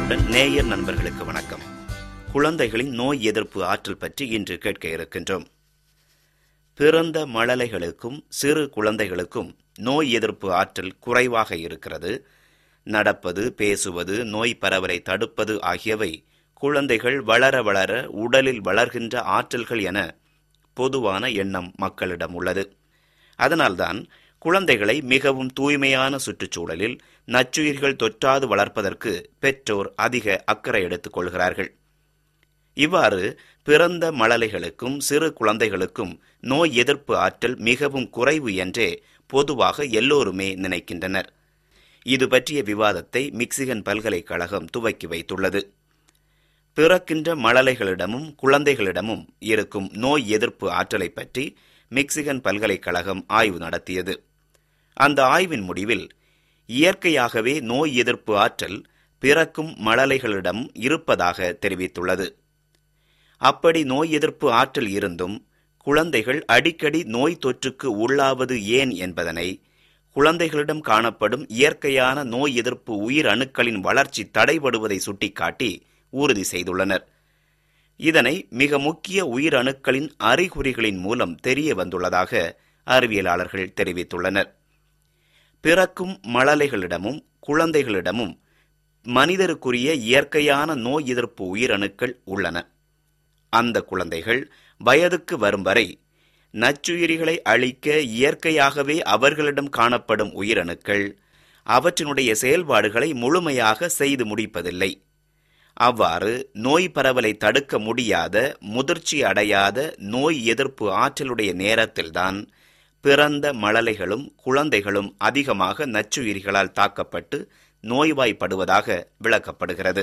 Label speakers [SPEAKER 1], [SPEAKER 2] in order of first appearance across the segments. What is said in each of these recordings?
[SPEAKER 1] அன்புடன் நேயர் நண்பர்களுக்கு வணக்கம் குழந்தைகளின் நோய் எதிர்ப்பு ஆற்றல் பற்றி இன்று கேட்க இருக்கின்றோம் பிறந்த மழலைகளுக்கும் சிறு குழந்தைகளுக்கும் நோய் எதிர்ப்பு ஆற்றல் குறைவாக இருக்கிறது நடப்பது பேசுவது நோய் பரவலை தடுப்பது ஆகியவை குழந்தைகள் வளர வளர உடலில் வளர்கின்ற ஆற்றல்கள் என பொதுவான எண்ணம் மக்களிடம் உள்ளது அதனால்தான் குழந்தைகளை மிகவும் தூய்மையான சுற்றுச்சூழலில் நச்சுயிர்கள் தொற்றாது வளர்ப்பதற்கு பெற்றோர் அதிக அக்கறை எடுத்துக் கொள்கிறார்கள் இவ்வாறு பிறந்த மழலைகளுக்கும் சிறு குழந்தைகளுக்கும் நோய் எதிர்ப்பு ஆற்றல் மிகவும் குறைவு என்றே பொதுவாக எல்லோருமே நினைக்கின்றனர் இது பற்றிய விவாதத்தை மிக்சிகன் பல்கலைக்கழகம் துவக்கி வைத்துள்ளது பிறக்கின்ற மழலைகளிடமும் குழந்தைகளிடமும் இருக்கும் நோய் எதிர்ப்பு ஆற்றலை பற்றி மிக்சிகன் பல்கலைக்கழகம் ஆய்வு நடத்தியது அந்த ஆய்வின் முடிவில் இயற்கையாகவே நோய் எதிர்ப்பு ஆற்றல் பிறக்கும் மழலைகளிடம் இருப்பதாக தெரிவித்துள்ளது அப்படி நோய் எதிர்ப்பு ஆற்றல் இருந்தும் குழந்தைகள் அடிக்கடி நோய் தொற்றுக்கு உள்ளாவது ஏன் என்பதனை குழந்தைகளிடம் காணப்படும் இயற்கையான நோய் எதிர்ப்பு உயிர் அணுக்களின் வளர்ச்சி தடைபடுவதை சுட்டிக்காட்டி உறுதி செய்துள்ளனர் இதனை மிக முக்கிய உயிர் அணுக்களின் அறிகுறிகளின் மூலம் தெரிய வந்துள்ளதாக அறிவியலாளர்கள் தெரிவித்துள்ளனர் பிறக்கும் மழலைகளிடமும் குழந்தைகளிடமும் மனிதருக்குரிய இயற்கையான நோய் எதிர்ப்பு உயிரணுக்கள் உள்ளன அந்த குழந்தைகள் வயதுக்கு வரும் வரை நச்சுயிரிகளை அழிக்க இயற்கையாகவே அவர்களிடம் காணப்படும் உயிரணுக்கள் அவற்றினுடைய செயல்பாடுகளை முழுமையாக செய்து முடிப்பதில்லை அவ்வாறு நோய் பரவலை தடுக்க முடியாத முதிர்ச்சி அடையாத நோய் எதிர்ப்பு ஆற்றலுடைய நேரத்தில்தான் பிறந்த மழலைகளும் குழந்தைகளும் அதிகமாக நச்சுயிரிகளால் தாக்கப்பட்டு நோய்வாய்ப்படுவதாக விளக்கப்படுகிறது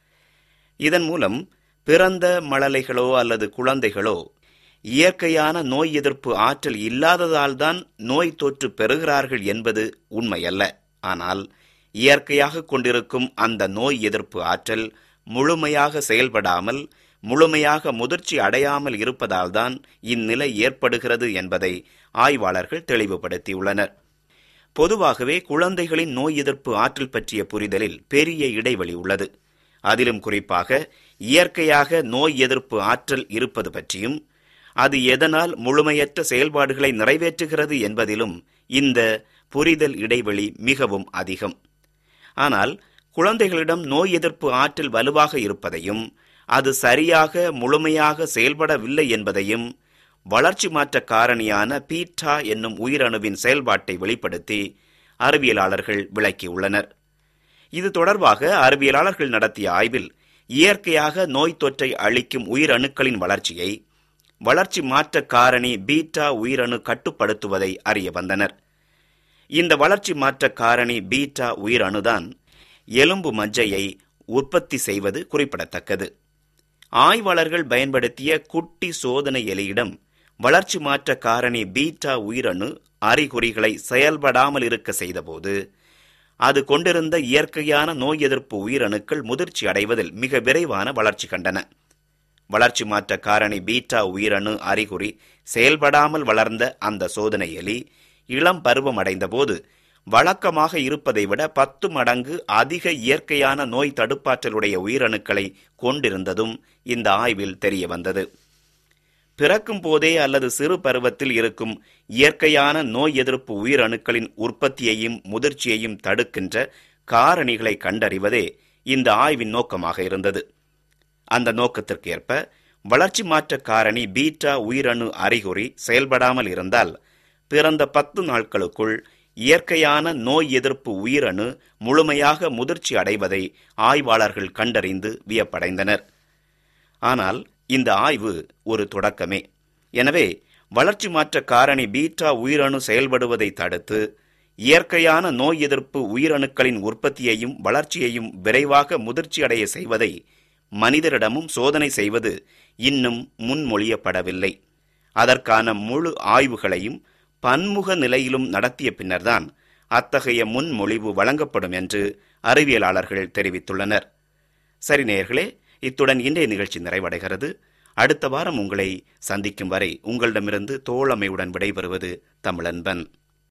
[SPEAKER 1] இதன் மூலம் பிறந்த மழலைகளோ அல்லது குழந்தைகளோ இயற்கையான நோய் எதிர்ப்பு ஆற்றல் இல்லாததால்தான் நோய் தொற்று பெறுகிறார்கள் என்பது உண்மையல்ல ஆனால் இயற்கையாக கொண்டிருக்கும் அந்த நோய் எதிர்ப்பு ஆற்றல் முழுமையாக செயல்படாமல் முழுமையாக முதிர்ச்சி அடையாமல் இருப்பதால்தான் இந்நிலை ஏற்படுகிறது என்பதை ஆய்வாளர்கள் தெளிவுபடுத்தியுள்ளனர் பொதுவாகவே குழந்தைகளின் நோய் எதிர்ப்பு ஆற்றல் பற்றிய புரிதலில் பெரிய இடைவெளி உள்ளது அதிலும் குறிப்பாக இயற்கையாக நோய் எதிர்ப்பு ஆற்றல் இருப்பது பற்றியும் அது எதனால் முழுமையற்ற செயல்பாடுகளை நிறைவேற்றுகிறது என்பதிலும் இந்த புரிதல் இடைவெளி மிகவும் அதிகம் ஆனால் குழந்தைகளிடம் நோய் எதிர்ப்பு ஆற்றல் வலுவாக இருப்பதையும் அது சரியாக முழுமையாக செயல்படவில்லை என்பதையும் வளர்ச்சி மாற்ற காரணியான பீட்டா என்னும் உயிரணுவின் செயல்பாட்டை வெளிப்படுத்தி அறிவியலாளர்கள் விளக்கியுள்ளனர் இது தொடர்பாக அறிவியலாளர்கள் நடத்திய ஆய்வில் இயற்கையாக நோய் தொற்றை அளிக்கும் உயிரணுக்களின் வளர்ச்சியை வளர்ச்சி மாற்ற காரணி பீட்டா உயிரணு கட்டுப்படுத்துவதை அறிய வந்தனர் இந்த வளர்ச்சி மாற்ற காரணி பீட்டா உயிரணுதான் எலும்பு மஜ்ஜையை உற்பத்தி செய்வது குறிப்பிடத்தக்கது ஆய்வாளர்கள் பயன்படுத்திய குட்டி சோதனை எலியிடம் வளர்ச்சி மாற்ற காரணி பீட்டா உயிரணு அறிகுறிகளை செயல்படாமல் இருக்க செய்தபோது அது கொண்டிருந்த இயற்கையான நோய் எதிர்ப்பு உயிரணுக்கள் முதிர்ச்சி அடைவதில் மிக விரைவான வளர்ச்சி கண்டன வளர்ச்சி மாற்ற காரணி பீட்டா உயிரணு அறிகுறி செயல்படாமல் வளர்ந்த அந்த சோதனை எலி இளம் பருவம் அடைந்தபோது வழக்கமாக இருப்பதை விட பத்து மடங்கு அதிக இயற்கையான நோய் தடுப்பாற்றலுடைய உயிரணுக்களை கொண்டிருந்ததும் இந்த ஆய்வில் தெரிய வந்தது பிறக்கும் போதே அல்லது சிறு பருவத்தில் இருக்கும் இயற்கையான நோய் எதிர்ப்பு உயிரணுக்களின் உற்பத்தியையும் முதிர்ச்சியையும் தடுக்கின்ற காரணிகளை கண்டறிவதே இந்த ஆய்வின் நோக்கமாக இருந்தது அந்த நோக்கத்திற்கு ஏற்ப வளர்ச்சி மாற்ற காரணி பீட்டா உயிரணு அறிகுறி செயல்படாமல் இருந்தால் பிறந்த பத்து நாட்களுக்குள் இயற்கையான நோய் எதிர்ப்பு உயிரணு முழுமையாக முதிர்ச்சி அடைவதை ஆய்வாளர்கள் கண்டறிந்து வியப்படைந்தனர் ஆனால் இந்த ஆய்வு ஒரு தொடக்கமே எனவே வளர்ச்சி மாற்ற காரணி பீட்டா உயிரணு செயல்படுவதை தடுத்து இயற்கையான நோய் எதிர்ப்பு உயிரணுக்களின் உற்பத்தியையும் வளர்ச்சியையும் விரைவாக முதிர்ச்சி அடைய செய்வதை மனிதரிடமும் சோதனை செய்வது இன்னும் முன்மொழியப்படவில்லை அதற்கான முழு ஆய்வுகளையும் பன்முக நிலையிலும் நடத்திய பின்னர்தான் அத்தகைய முன்மொழிவு வழங்கப்படும் என்று அறிவியலாளர்கள் தெரிவித்துள்ளனர் சரி நேயர்களே இத்துடன் இன்றைய நிகழ்ச்சி நிறைவடைகிறது அடுத்த வாரம் உங்களை சந்திக்கும் வரை உங்களிடமிருந்து தோழமையுடன் விடைபெறுவது தமிழன்பன்